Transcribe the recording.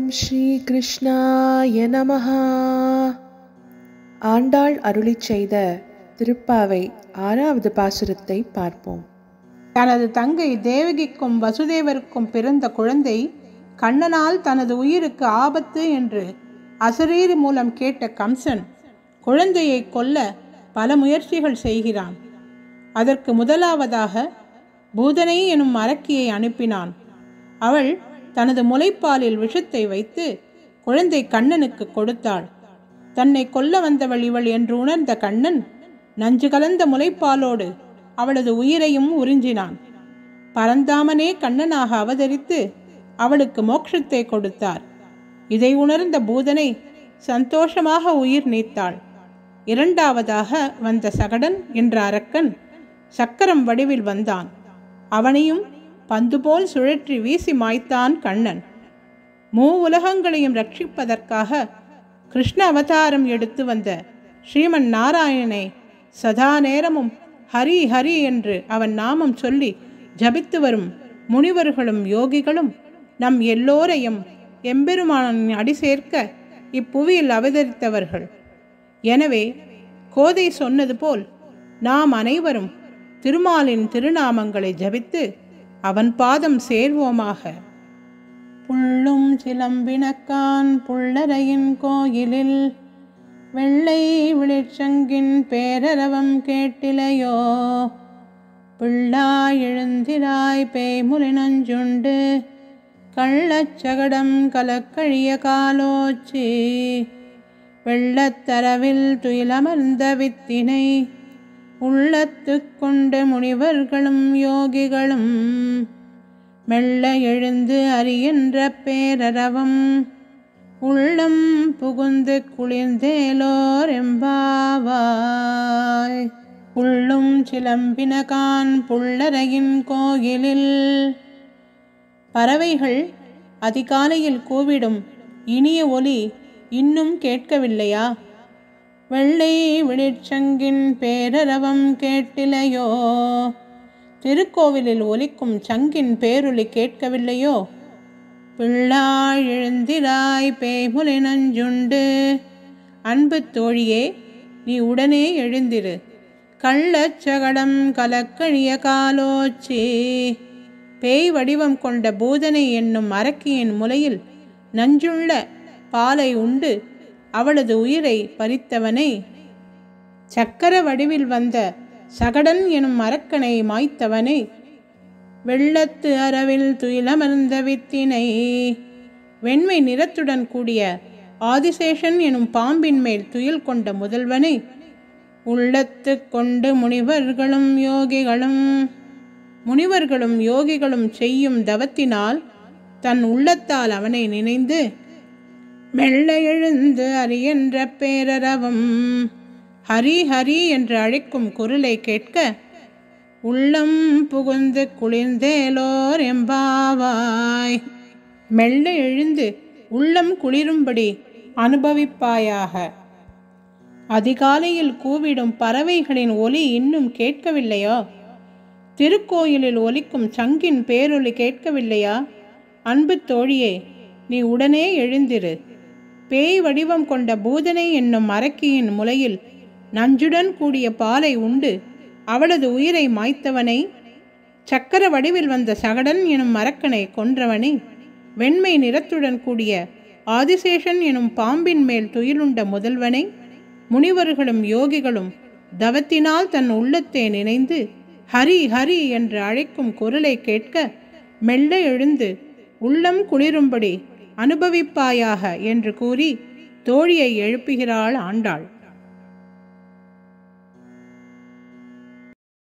ஓம் ஸ்ரீ கிருஷ்ணாய நமஹா ஆண்டாள் அருளிச் செய்த திருப்பாவை ஆறாவது பாசுரத்தை பார்ப்போம் தனது தங்கை தேவகிக்கும் வசுதேவருக்கும் பிறந்த குழந்தை கண்ணனால் தனது உயிருக்கு ஆபத்து என்று அசரீரி மூலம் கேட்ட கம்சன் குழந்தையை கொல்ல பல முயற்சிகள் செய்கிறான் அதற்கு முதலாவதாக பூதனை எனும் அரக்கியை அனுப்பினான் அவள் தனது முலைப்பாலில் விஷத்தை வைத்து குழந்தை கண்ணனுக்கு கொடுத்தாள் தன்னை கொல்ல வந்தவள் இவள் என்று உணர்ந்த கண்ணன் நஞ்சு கலந்த முலைப்பாலோடு அவளது உயிரையும் உறிஞ்சினான் பரந்தாமனே கண்ணனாக அவதரித்து அவளுக்கு மோட்சத்தை கொடுத்தார் இதை உணர்ந்த பூதனை சந்தோஷமாக உயிர் நீத்தாள் இரண்டாவதாக வந்த சகடன் என்ற அரக்கன் சக்கரம் வடிவில் வந்தான் அவனையும் பந்து போல் சுழற்றி வீசி மாய்த்தான் கண்ணன் மூ உலகங்களையும் ரட்சிப்பதற்காக கிருஷ்ண அவதாரம் எடுத்து வந்த ஸ்ரீமன் நாராயணனை சதா நேரமும் ஹரி ஹரி என்று அவன் நாமம் சொல்லி ஜபித்து வரும் முனிவர்களும் யோகிகளும் நம் எல்லோரையும் எம்பெருமானின் அடி சேர்க்க இப்புவியில் அவதரித்தவர்கள் எனவே கோதை சொன்னது போல் நாம் அனைவரும் திருமாலின் திருநாமங்களை ஜபித்து அவன் பாதம் சேர்வோமாக புள்ளும் சிலம்பினக்கான் புள்ளரையின் கோயிலில் வெள்ளை விழிச்சங்கின் பேரரவம் கேட்டிலையோ பிள்ளாய் எழுந்திராய் பேய்முலை நஞ்சுண்டு கள்ளச்சகடம் கலக்கழிய காலோச்சி வெள்ளத்தரவில் துயிலமர்ந்த வித்தினை உள்ளத்து கொண்டு முனிவர்களும் யோகிகளும் மெல்ல எழுந்து அறிகின்ற பேரரவம் உள்ளம் புகுந்து குளிர்ந்தேலோர் எம்பாவாய் புள்ளும் சிலம்பினகான் புள்ளரையின் கோயிலில் பறவைகள் அதிகாலையில் கூவிடும் இனிய ஒலி இன்னும் கேட்கவில்லையா வெள்ளை விழிச்சங்கின் பேரரவம் கேட்டிலையோ திருக்கோவிலில் ஒலிக்கும் சங்கின் பேரொலி கேட்கவில்லையோ பிள்ளாய் எழுந்திராய் பேய்முலை நஞ்சுண்டு அன்பு தோழியே நீ உடனே எழுந்திரு கள்ளச்சகடம் கலக்கழிய காலோச்சி பேய் வடிவம் கொண்ட பூதனை என்னும் அரக்கியின் முலையில் நஞ்சுள்ள பாலை உண்டு அவளது உயிரை பறித்தவனை சக்கர வடிவில் வந்த சகடன் எனும் அரக்கனை மாய்த்தவனை வெள்ளத்து அரவில் துயிலமர்ந்த வித்தினை வெண்மை நிறத்துடன் கூடிய ஆதிசேஷன் எனும் பாம்பின் மேல் துயில் கொண்ட முதல்வனை உள்ளத்து கொண்டு முனிவர்களும் யோகிகளும் முனிவர்களும் யோகிகளும் செய்யும் தவத்தினால் தன் உள்ளத்தால் அவனை நினைந்து மெல்ல எழுந்து அறியென்ற பேரரவம் ஹரி ஹரி என்று அழைக்கும் குரலை கேட்க உள்ளம் புகுந்து குளிர்ந்தேலோர் எம்பாவாய் மெல்ல எழுந்து உள்ளம் குளிரும்படி அனுபவிப்பாயாக அதிகாலையில் கூவிடும் பறவைகளின் ஒலி இன்னும் கேட்கவில்லையோ திருக்கோயிலில் ஒலிக்கும் சங்கின் பேரொலி கேட்கவில்லையா அன்பு தோழியே நீ உடனே எழுந்திரு பேய் வடிவம் கொண்ட பூதனை என்னும் அரக்கியின் முலையில் நஞ்சுடன் கூடிய பாலை உண்டு அவளது உயிரை மாய்த்தவனை சக்கர வடிவில் வந்த சகடன் எனும் மரக்கனை கொன்றவனை வெண்மை நிறத்துடன் கூடிய ஆதிசேஷன் எனும் பாம்பின் மேல் துயிலுண்ட முதல்வனை முனிவர்களும் யோகிகளும் தவத்தினால் தன் உள்ளத்தை நினைந்து ஹரி ஹரி என்று அழைக்கும் குரலை கேட்க மெல்ல எழுந்து உள்ளம் குளிரும்படி அனுபவிப்பாயாக என்று கூறி தோழியை எழுப்புகிறாள் ஆண்டாள்